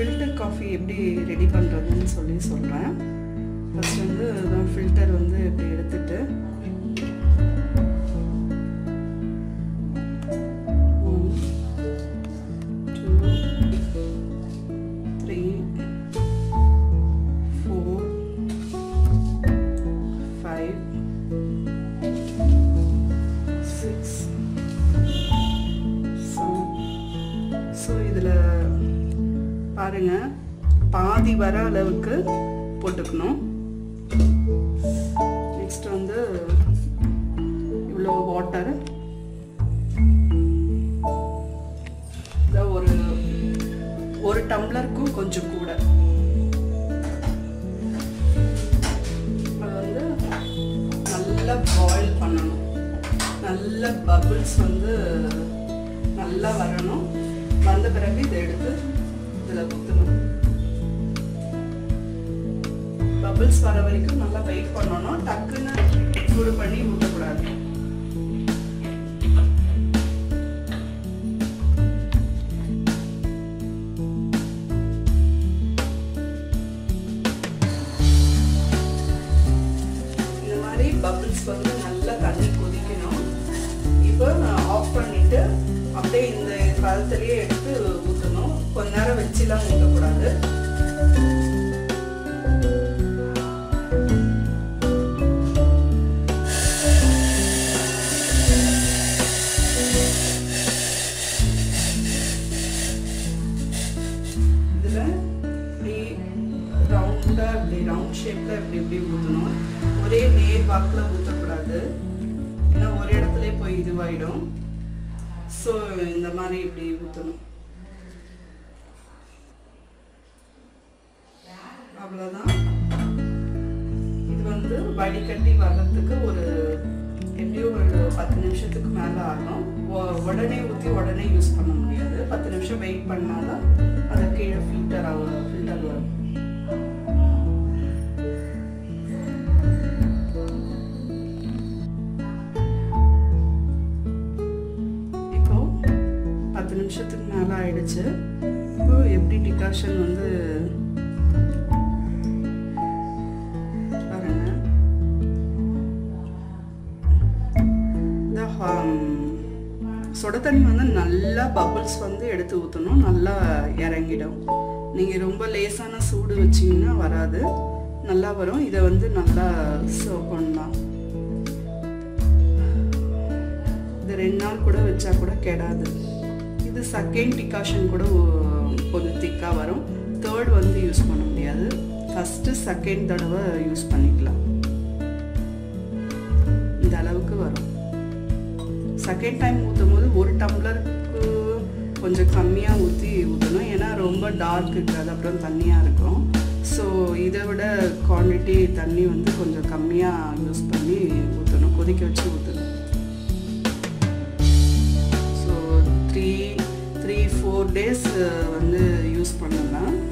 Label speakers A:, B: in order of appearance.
A: Filter coffee எப்படி ready பண்ணுறதுன்னு சொல்லி சொல்கிறேன் ஃபஸ்ட் வந்து ஃபில்டர் வந்து இப்படி எடுத்துட்டு one, two, three, four, five, six, seven. So இதில் பாருங்க பாதி வர அளவுக்கு போட்டுக்கணும் நெக்ஸ்ட் வந்து இவ்வளோ வாட்டர் ஒரு ஒரு டம்ளருக்கும் கொஞ்சம் கூட அது வந்து நல்லா பாயில் பண்ணணும் நல்ல பபிள்ஸ் வந்து நல்லா வரணும் வந்த பிறகு இதை எடுத்து இதில் ஊற்றணும் பபிள்ஸ் வர வரைக்கும் நல்லா வெயிட் பண்ணணும் டக்குன்னு சூடு பண்ணி ஊற்றக்கூடாது இந்த மாதிரி பபிள்ஸ் வந்து நல்லா தண்ணி கொதிக்கணும் இப்போ நான் ஆஃப் பண்ணிட்டு அப்படியே இந்த பதத்திலேயே எடுத்து ஊற்றணும் கொஞ்ச நேரம் வச்சுலாம் ஊற்றக்கூடாது இதில் இப்படி ரவுண்டாக இப்படி ரவுண்ட் ஷேப்பில் இப்படி இப்படி ஊற்றணும் ஒரே நேர் வாக்கில் ஊற்றக்கூடாது ஏன்னா ஒரு இடத்துல போய் இதுவாயிடும் ஸோ இந்த மாதிரி இப்படி ஊற்றணும் அவ்வளோதான் இது வந்து வடிகட்டி வர்றதுக்கு ஒரு எப்படியும் ஒரு பத்து நிமிஷத்துக்கு மேலே ஆகும் உ- உடனே ஊற்றி உடனே யூஸ் பண்ண முடியாது பத்து நிமிஷம் வெயிட் பண்ணாதான் அது கீழே ஃபில்டர் ஆகும் ஃபில்டர் வரும் இப்போ பத்து நிமிஷத்துக்கு மேலே ஆயிடுச்சு இப்போ எப்படி டிகாஷன் வந்து பாருங்க இந்த ஹம், சுட தண்ணி வந்து நல்லா பபிள்ஸ் வந்து எடுத்து ஊற்றணும் நல்லா இறங்கிடும் நீங்கள் ரொம்ப லேசான சூடு வச்சிங்கன்னா வராது நல்லா வரும் இதை வந்து நல்லா சர்வ் பண்ணலாம் இது ரெண்டு நாள் கூட வச்சா கூட கெடாது இது செகண்ட் டிகாஷன் கூட ஒ- கொஞ்சம் திக்காக வரும் தேர்ட் வந்து யூஸ் பண்ண முடியாது ஃபஸ்ட்டு செகண்ட் தடவை யூஸ் பண்ணிக்கலாம் இந்த அளவுக்கு வரும் செகண்ட் டைம் ஊற்றும் போது ஒரு டம்ளருக்கு கொஞ்சம் கம்மியாக ஊற்றி ஊற்றணும் ஏன்னா ரொம்ப டார்க் இருக்காது அப்புறம் தண்ணியாக இருக்கும் ஸோ இதை விட குவான்டிட்டி தண்ணி வந்து கொஞ்சம் கம்மியாக யூஸ் பண்ணி ஊற்றணும் கொதிக்க வச்சு ஊற்றணும் so three three four days வந்து யூஸ் பண்ணலாம்